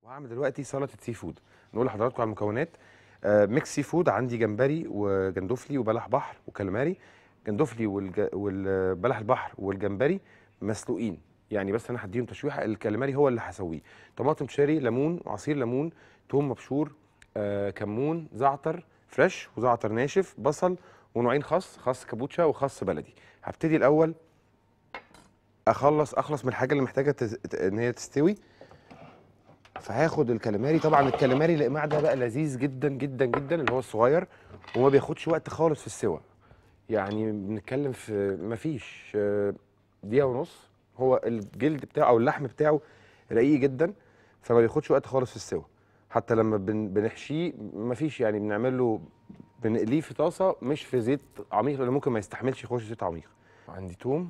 وهعمل دلوقتي سلطه سي فود نقول لحضراتكم على المكونات آه، ميكس سي فود عندي جمبري وجندفلي وبلح بحر وكاليماري جندفلي والج... والبلح البحر والجمبري مسلوقين يعني بس انا هديهم تشويحه الكاليماري هو اللي هسويه طماطم شيري ليمون عصير ليمون توم مبشور آه، كمون زعتر فريش وزعتر ناشف بصل ونوعين خس خس كابوتشا وخس بلدي هبتدي الاول اخلص اخلص من الحاجه اللي محتاجه تز... ت- ان هي تستوي فهاخد الكاليماري طبعا الكاليماري الاقماع ده بقى لذيذ جدا جدا جدا اللي هو الصغير وما بياخدش وقت خالص في السوى يعني بنتكلم في مفيش آه، دقيقه ونص هو الجلد بتاعه او اللحم بتاعه رقيق جدا فما بياخدش وقت خالص في السوى حتى لما بن بنحشيه مفيش يعني بنعمل له بنقليه في طاسه مش في زيت عميق لان ممكن ما يستحملش يخش زيت عميق عندي توم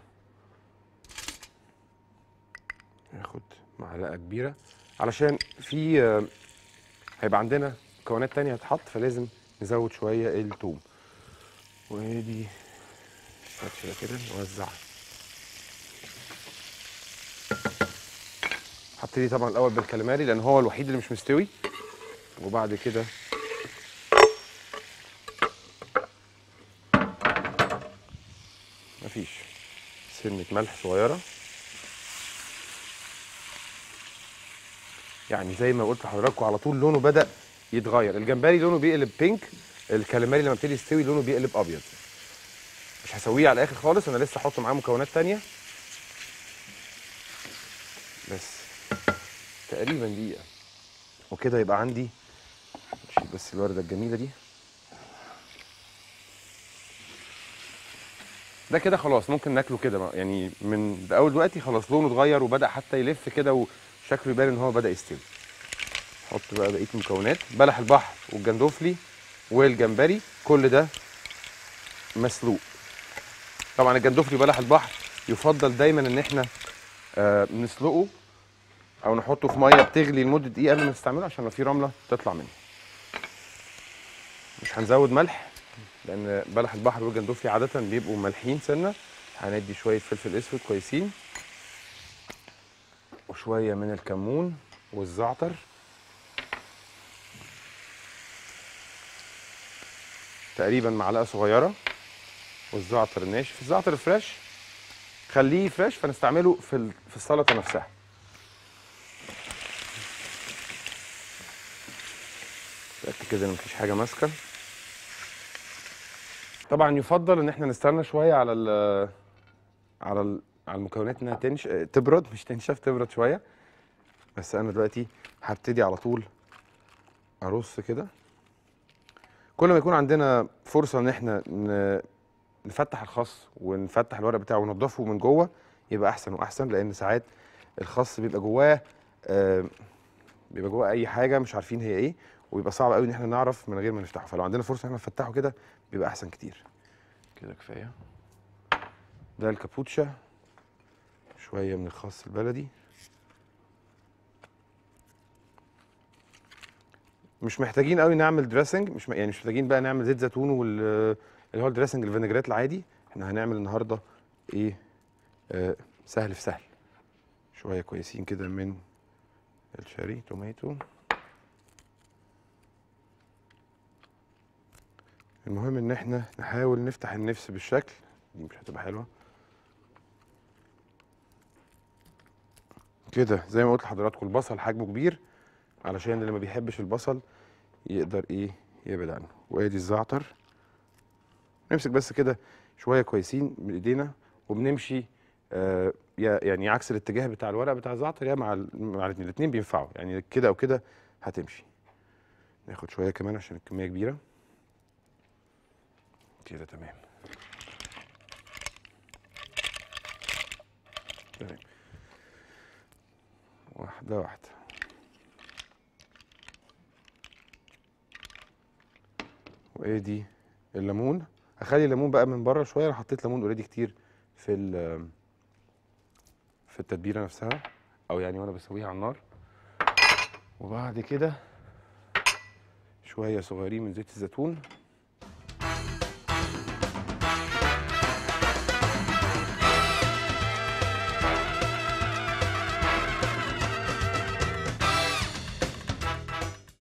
ناخد معلقه كبيره علشان في آه، هيبقى عندنا مكونات تانية هتتحط فلازم نزود شويه التوم وادي شويه كده نوزع هبتدي طبعا الاول بالكاليماري لان هو الوحيد اللي مش مستوي وبعد كده مفيش سنه ملح صغيره يعني زي ما قلت لحضراتكم على طول لونه بدا يتغير الجمبري لونه بيقلب بينك الكاليماري لما ابتدي يستوي لونه بيقلب ابيض مش هسويه على الاخر خالص انا لسه هحط معاه مكونات تانية بس تقريبا دقيقه وكده يبقى عندي نشيل بس الورده الجميله دي ده كده خلاص ممكن ناكله كده بقى. يعني من ده اول دلوقتي خلاص لونه اتغير وبدا حتى يلف كده وشكله يبان ان هو بدا يستوي حط بقى بقيه المكونات بلح البحر والجندوفلي والجمبري كل ده مسلوق طبعا الجندوفلي وبلح البحر يفضل دايما ان احنا آه نسلقه او نحطه في ميه بتغلي لمده دقيقه قبل ما نستعمله عشان لو في رمله تطلع منه مش هنزود ملح لان بلح البحر والجندوفلي عاده بيبقوا مالحين سنه هندي شويه فلفل اسود كويسين وشويه من الكمون والزعتر تقريبا معلقه صغيره والزعتر الناشف الزعتر الفريش خليه فريش فنستعمله في ال- في السلطه نفسها اتاكد كده ان مفيش حاجه ماسكه طبعا يفضل ان احنا نستنى شويه على ال على ال على المكونات انها تنش تبرد مش تنشف تبرد شويه بس انا دلوقتي هبتدي على طول ارص كده كل ما يكون عندنا فرصه ان احنا ن- نفتح الخس ونفتح الورق بتاعه وننضفه من جوه يبقى احسن واحسن لان ساعات الخس بيبقى جواه آه، بيبقى جواه اي حاجه مش عارفين هي ايه وبيبقى صعب قوي ان احنا نعرف من غير ما نفتحه فلو عندنا فرصه ان احنا نفتحه كده بيبقى احسن كتير كده كفايه ده الكابوتشا شويه من الخس البلدي مش محتاجين قوي نعمل دريسنج مش م- يعني مش محتاجين بقى نعمل زيت زيتون وال اللي هو الدريسنج الفينيجرات العادي احنا هنعمل النهارده ايه آه سهل في سهل شويه كويسين كده من الشاري توماتو المهم ان احنا نحاول نفتح النفس بالشكل دي مش هتبقى حلوه كده زي ما قلت لحضراتكم البصل حجمه كبير علشان اللي ما بيحبش البصل يقدر ايه يبعد عنه وادي الزعتر نمسك بس كده شويه كويسين بايدينا وبنمشي آه يا يعني عكس الاتجاه بتاع الورق بتاع الزعتر يا مع ال- مع الاثنين الاثنين بينفعوا يعني كده او كده هتمشي ناخد شويه كمان عشان الكميه كبيره كده تمام تمام واحده واحده وادي الليمون هخلي الليمون بقى من بره شويه انا حطيت ليمون اوريدي كتير في ال- في التتبيله نفسها او يعني وانا بسويها على النار وبعد كده شويه صغيرين من زيت الزيتون